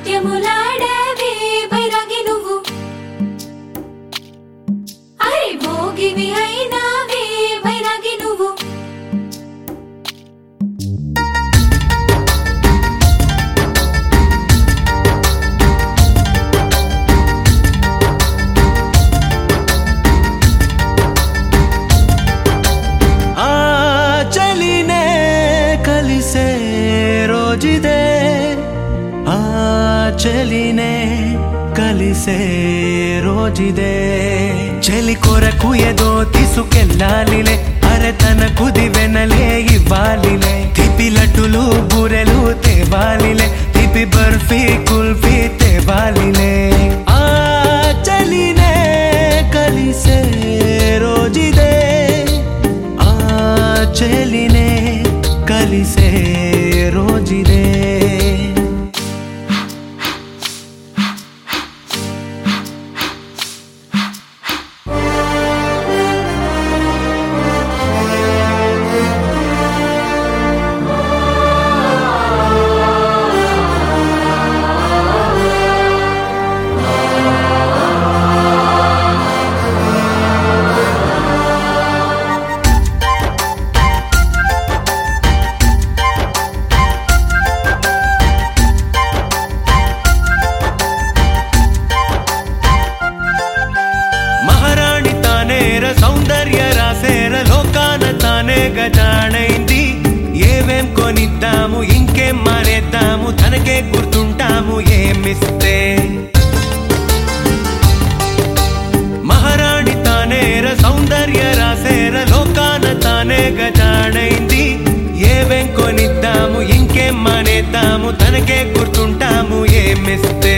నాట్యములాడవే బైరాగి నువ్వు అరే భోగివి అయినావే బైరాగి నువ్వు ಆ ಚಲಿನೇ ಕಲಿಸೆ ರೋಜಿದೆ ಆ ಚಲಿನೇ కలిసే రోజుదే చెలి కొరకు ఏదో తీసుకెళ్ళాలిలే అరే తన కుది వెనలే ఇవ్వాలిలే తిపి లడ్డులు బూరెలు తేవాలిలే తిపి బర్ఫీ కుల్ఫీ తేవాలిలే ఆ చలినే కలిసే రోజుదే ఆ చెలినే కలిసే రోజుదే మహారాణి తానేర సౌందర్య రాసేర లోకాన తానే గజాణైంది ఏవేం కొనిద్దాము ఇంకేం మానేద్దాము తనకే గుర్తుంటాము ఏమిస్తే మహారాణి తానేర సౌందర్య రాసేర లోకాన తానే గజాణైంది ఏవేం కొనిద్దాము ఇంకేం మానేద్దాము తనకే గుర్తుంటాము ఏమిస్తే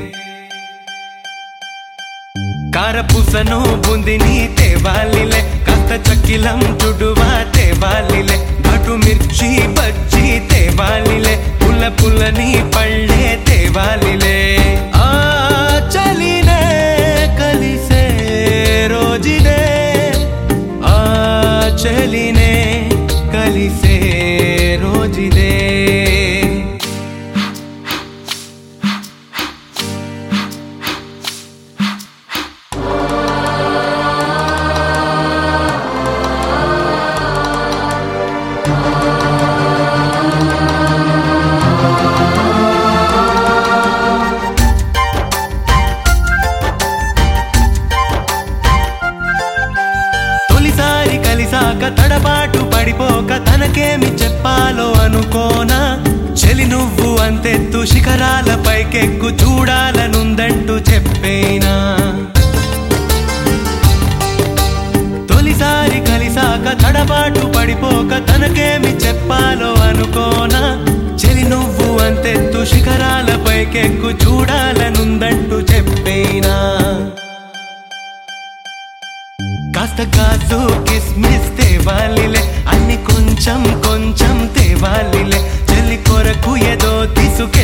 కారపూసను బుందిని తేవాలిలే కాస్త చక్కిలం చుడువా తేవాలిలే ఘటు మిర్చి బజ్జి తేవాలిలే పుల్ల పుల్లని పళ్ళే తేవాలిలే ఆ చలినే కలిసే రోజుదే ఆ చలినే కలిసే రోజుదే తొలిసారి కలిసాక తడబాటు పడిపోక తనకేమి చెప్పాలో అనుకోనా చెలి నువ్వు అంతెత్తు శిఖరాల పైకెక్కు చూడాలనుందంటూ చెప్పేనా తొలిసారి కలిసాక తడబాటు పడిపోక తనకేమి చెప్పాలో అనుకోనా చెలి నువ్వు అంతెత్తు శిఖరాల పైకెక్కు చూడాలనుందంటూ చెప్పేనా కాస్త కాసు కిస్మిస్ తేవాలిలే అన్ని కొంచెం కొంచెం తేవాలిలే చెల్లి కొరకు ఏదో తీసుకెళ్ళాలిలే